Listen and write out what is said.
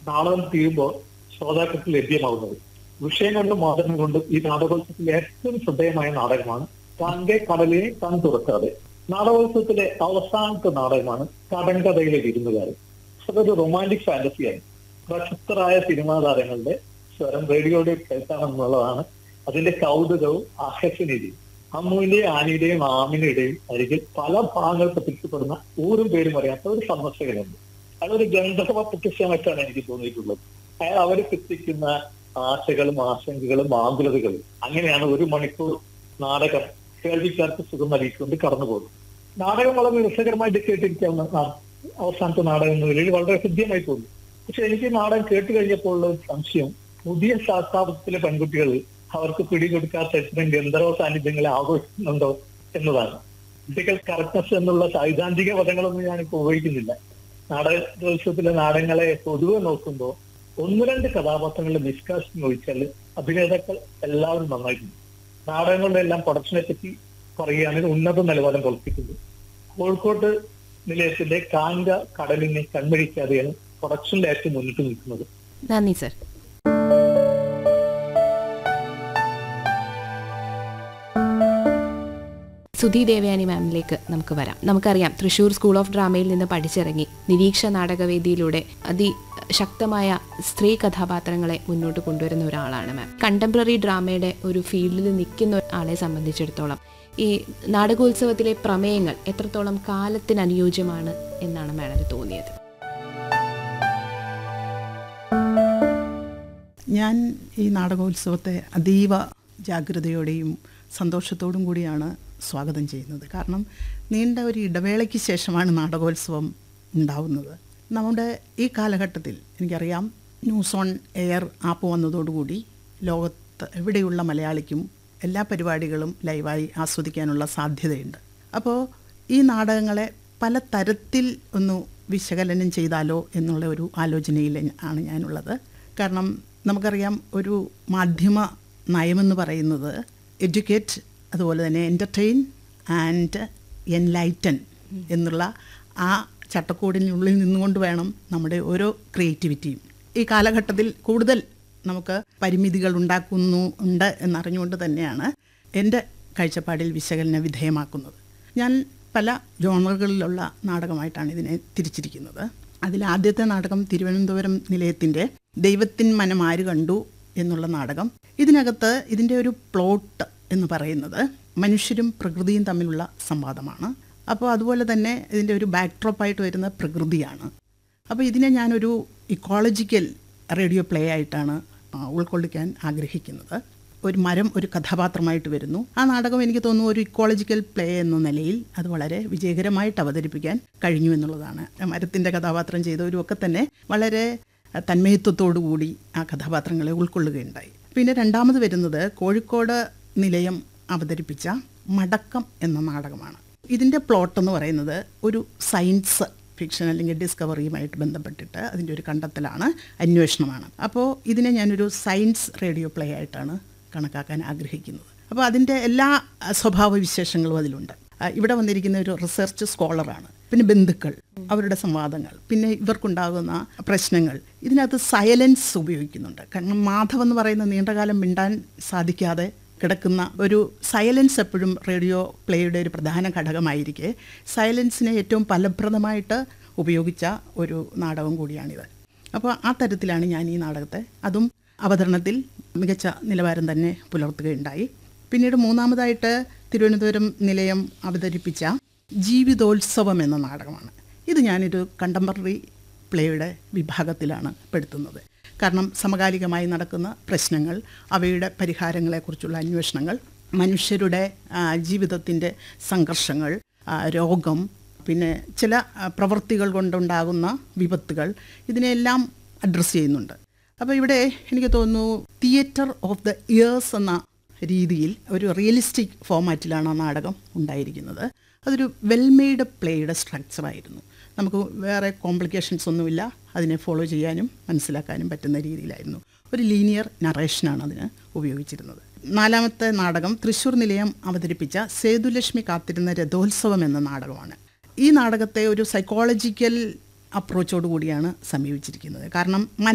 നാടകം തീരുമ്പോൾ ശ്രോതാക്കൾക്ക് ലഭ്യമാകുന്നത് വിഷയം കൊണ്ടും മാതൃകം കൊണ്ടും ഈ നാടകോത്സവത്തിലെ ഏറ്റവും ശ്രദ്ധേയമായ നാടകമാണ് കാങ്കെ കടലിനെ കൺ തുറക്കാതെ നാടകോത്സവത്തിലെ അവസാനത്തെ നാടകമാണ് കടങ്കഥയിലെ വിരുന്നുകാരൻ അതൊരു റൊമാൻറ്റിക് ഫാന്റസിയാണ് പ്രശസ്തരായ സിനിമാ താരങ്ങളുടെ സ്വരം റേഡിയോയുടെ കേൾക്കാമെന്നുള്ളതാണ് അതിന്റെ കൗതുകവും ആകർഷണീയതയും അമ്മുവിന്റെയും ആനിയുടെയും ആമിനുടെയും അരികിൽ പല ഭാഗങ്ങൾ പ്രത്യക്ഷപ്പെടുന്ന ഊരും പേരും അറിയാത്ത ഒരു സന്ദർശകനുണ്ട് അതൊരു ഗന്ധർവ പ്രത്യക്ഷമായിട്ടാണ് എനിക്ക് തോന്നിയിട്ടുള്ളത് അയാൾ അവർ എത്തിക്കുന്ന ആശകളും ആശങ്കകളും ആകുലതകളും അങ്ങനെയാണ് ഒരു മണിക്കൂർ നാടകം കേൾവിക്കാർക്ക് സുഖം നൽകിക്കൊണ്ട് കടന്നു പോകുന്നത് നാടകം വളരെ രസകരമായിട്ട് കേട്ടിരിക്കാവുന്ന നാ- അവസാനത്തെ നാടകം എന്ന നിലയിൽ വളരെ ഹൃദ്യമായി തോന്നി പക്ഷെ എനിക്ക് നാടകം കേട്ട് കഴിഞ്ഞപ്പോൾ ഉള്ള ഒരു സംശയം പുതിയ ശാസ്ത്രാപത്തിലെ പെൺകുട്ടികൾ അവർക്ക് പിടികൊടുക്കാത്ത ഇത്തരം ഗന്ധർവ സാന്നിധ്യങ്ങളെ ആഘോഷിക്കുന്നുണ്ടോ എന്നതാണ് ഫിസിക്കൽ കറക്റ്റ്നസ് എന്നുള്ള സൈദ്ധാന്തിക പദങ്ങളൊന്നും ഞാനിപ്പോൾ ഉപയോഗിക്കുന്നില്ല നാടകോത്സവത്തിലെ നാടകങ്ങളെ പൊതുവെ നോക്കുമ്പോൾ ഒന്ന് രണ്ട് കഥാപാത്രങ്ങളുടെ നിഷ്കാശനം ഒഴിച്ചാൽ അഭിനേതാക്കൾ എല്ലാവരും നന്നായിട്ടുണ്ട് നാടകങ്ങളുടെ എല്ലാം പ്രൊഡക്ഷനെ പറ്റി പറയുകയാണെങ്കിൽ ഉന്നത നിലവാരം പുറപ്പിക്കുന്നു കോഴിക്കോട്ട് നിലയത്തിന്റെ കാങ്ക കടലിനെ കൺമഴിക്കാതെയാണ് പ്രൊഡക്ഷനിൽ ഏറ്റവും മുന്നിട്ട് നിൽക്കുന്നത് നന്ദി സർ സുധി ദേവയാനി മാമിലേക്ക് നമുക്ക് വരാം നമുക്കറിയാം തൃശൂർ സ്കൂൾ ഓഫ് ഡ്രാമയിൽ നിന്ന് പഠിച്ചിറങ്ങി നിരീക്ഷ നാടകവേദിയിലൂടെ അതിശക്തമായ സ്ത്രീ കഥാപാത്രങ്ങളെ മുന്നോട്ട് കൊണ്ടുവരുന്ന ഒരാളാണ് മാം കണ്ടംപററി ഡ്രാമയുടെ ഒരു ഫീൽഡിൽ നിൽക്കുന്ന ആളെ സംബന്ധിച്ചിടത്തോളം ഈ നാടകോത്സവത്തിലെ പ്രമേയങ്ങൾ എത്രത്തോളം കാലത്തിന് അനുയോജ്യമാണ് എന്നാണ് മാഡത്തിന് തോന്നിയത് ഞാൻ ഈ നാടകോത്സവത്തെ അതീവ ജാഗ്രതയോടെയും സന്തോഷത്തോടും കൂടിയാണ് സ്വാഗതം ചെയ്യുന്നത് കാരണം നീണ്ട ഒരു ഇടവേളയ്ക്ക് ശേഷമാണ് നാടകോത്സവം ഉണ്ടാവുന്നത് നമ്മുടെ ഈ കാലഘട്ടത്തിൽ എനിക്കറിയാം ന്യൂസ് ഓൺ എയർ ആപ്പ് വന്നതോടുകൂടി ലോകത്ത് എവിടെയുള്ള മലയാളിക്കും എല്ലാ പരിപാടികളും ലൈവായി ആസ്വദിക്കാനുള്ള സാധ്യതയുണ്ട് അപ്പോൾ ഈ നാടകങ്ങളെ പല തരത്തിൽ ഒന്ന് വിശകലനം ചെയ്താലോ എന്നുള്ള ഒരു ആലോചനയിൽ ആണ് ഞാനുള്ളത് കാരണം നമുക്കറിയാം ഒരു മാധ്യമ നയമെന്ന് പറയുന്നത് എഡ്യൂക്കേറ്റ് അതുപോലെ തന്നെ എൻ്റർടൈൻ ആൻഡ് എൻലൈറ്റൻ എന്നുള്ള ആ ചട്ടക്കൂടിനുള്ളിൽ നിന്നുകൊണ്ട് വേണം നമ്മുടെ ഓരോ ക്രിയേറ്റിവിറ്റിയും ഈ കാലഘട്ടത്തിൽ കൂടുതൽ നമുക്ക് പരിമിതികൾ ഉണ്ടാക്കുന്നു ഉണ്ട് എന്നറിഞ്ഞുകൊണ്ട് തന്നെയാണ് എൻ്റെ കാഴ്ചപ്പാടിൽ വിശകലന വിധേയമാക്കുന്നത് ഞാൻ പല ജോണറുകളിലുള്ള നാടകമായിട്ടാണ് ഇതിനെ തിരിച്ചിരിക്കുന്നത് അതിൽ ആദ്യത്തെ നാടകം തിരുവനന്തപുരം നിലയത്തിൻ്റെ ദൈവത്തിൻ മനം ആര് കണ്ടു എന്നുള്ള നാടകം ഇതിനകത്ത് ഇതിൻ്റെ ഒരു പ്ലോട്ട് എന്ന് പറയുന്നത് മനുഷ്യരും പ്രകൃതിയും തമ്മിലുള്ള സംവാദമാണ് അപ്പോൾ അതുപോലെ തന്നെ ഇതിൻ്റെ ഒരു ബാക്ക്ഡ്രോപ്പായിട്ട് വരുന്ന പ്രകൃതിയാണ് അപ്പോൾ ഇതിനെ ഞാനൊരു ഇക്കോളജിക്കൽ റേഡിയോ പ്ലേ ആയിട്ടാണ് ആ, ഉൾക്കൊള്ളിക്കാൻ ആഗ്രഹിക്കുന്നത് ഒരു മരം ഒരു കഥാപാത്രമായിട്ട് വരുന്നു ആ നാടകം എനിക്ക് തോന്നുന്നു ഒരു ഇക്കോളജിക്കൽ പ്ലേ എന്ന നിലയിൽ അത് വളരെ വിജയകരമായിട്ട് അവതരിപ്പിക്കാൻ കഴിഞ്ഞു എന്നുള്ളതാണ് മരത്തിൻ്റെ കഥാപാത്രം ചെയ്തവരും ഒക്കെ തന്നെ വളരെ തന്മയത്വത്തോടു കൂടി ആ കഥാപാത്രങ്ങളെ ഉൾക്കൊള്ളുകയുണ്ടായി പിന്നെ രണ്ടാമത് വരുന്നത് കോഴിക്കോട് നിലയം അവതരിപ്പിച്ച മടക്കം എന്ന നാടകമാണ് ഇതിൻ്റെ പ്ലോട്ട് എന്ന് പറയുന്നത് ഒരു സയൻസ് ഫിക്ഷൻ അല്ലെങ്കിൽ ഡിസ്കവറിയുമായിട്ട് ബന്ധപ്പെട്ടിട്ട് അതിൻ്റെ ഒരു കണ്ടെത്തലാണ് അന്വേഷണമാണ് അപ്പോൾ ഇതിനെ ഞാനൊരു സയൻസ് റേഡിയോ പ്ലേ ആയിട്ടാണ് കണക്കാക്കാൻ ആഗ്രഹിക്കുന്നത് അപ്പോൾ അതിൻ്റെ എല്ലാ അഹ്, സ്വഭാവ വിശേഷങ്ങളും അതിലുണ്ട് അഹ്, ഇവിടെ വന്നിരിക്കുന്ന ഒരു റിസർച്ച് സ്കോളറാണ് പിന്നെ ബന്ധുക്കൾ അവരുടെ സംവാദങ്ങൾ പിന്നെ ഇവർക്കുണ്ടാകുന്ന പ്രശ്നങ്ങൾ ഇതിനകത്ത് സൈലൻസ് ഉപയോഗിക്കുന്നുണ്ട് കാരണം മാധവ് എന്ന് പറയുന്ന നീണ്ടകാലം മിണ്ടാൻ സാധിക്കാതെ കിടക്കുന്ന ഒരു സൈലൻസ് എപ്പോഴും റേഡിയോ പ്ലേയുടെ ഒരു പ്രധാന ഘടകമായിരിക്കെ സൈലൻസിനെ ഏറ്റവും ഫലപ്രദമായിട്ട് ഉപയോഗിച്ച ഒരു നാടകം കൂടിയാണിത് അപ്പോൾ ആ തരത്തിലാണ് ഞാൻ ഈ നാടകത്തെ അതും അവതരണത്തിൽ മികച്ച നിലവാരം തന്നെ പുലർത്തുകയുണ്ടായി പിന്നീട് മൂന്നാമതായിട്ട് തിരുവനന്തപുരം നിലയം അവതരിപ്പിച്ച ജീവിതോത്സവം എന്ന നാടകമാണ് ഇത് ഞാനൊരു കണ്ടംപററി പ്ലേയുടെ വിഭാഗത്തിലാണ് പെടുത്തുന്നത് കാരണം സമകാലികമായി നടക്കുന്ന പ്രശ്നങ്ങൾ അവയുടെ പരിഹാരങ്ങളെക്കുറിച്ചുള്ള അന്വേഷണങ്ങൾ മനുഷ്യരുടെ ജീവിതത്തിൻ്റെ സംഘർഷങ്ങൾ ആ, രോഗം പിന്നെ ചില ആ, പ്രവൃത്തികൾ കൊണ്ടുണ്ടാകുന്ന വിപത്തുകൾ ഇതിനെല്ലാം അഡ്രസ്സ് ചെയ്യുന്നുണ്ട് അപ്പോൾ ഇവിടെ എനിക്ക് തോന്നുന്നു തിയേറ്റർ ഓഫ് ദ ഇയേഴ്സ് എന്ന രീതിയിൽ ഒരു റിയലിസ്റ്റിക് ഫോമാറ്റിലാണ് ആ നാടകം ഉണ്ടായിരിക്കുന്നത് അതൊരു വെൽമെയ്ഡ് പ്ലേയുടെ സ്ട്രക്ചറായിരുന്നു നമുക്ക് വേറെ കോംപ്ലിക്കേഷൻസ് ഒന്നുമില്ല അതിനെ ഫോളോ ചെയ്യാനും മനസ്സിലാക്കാനും പറ്റുന്ന രീതിയിലായിരുന്നു ഒരു ലീനിയർ നറേഷനാണ് അതിന് ഉപയോഗിച്ചിരുന്നത് നാലാമത്തെ നാടകം തൃശ്ശൂർ നിലയം അവതരിപ്പിച്ച സേതുലക്ഷ്മി കാത്തിരുന്ന രഥോത്സവം എന്ന നാടകമാണ് ഈ നാടകത്തെ ഒരു സൈക്കോളജിക്കൽ അപ്രോച്ചോട് കൂടിയാണ് സമീപിച്ചിരിക്കുന്നത് കാരണം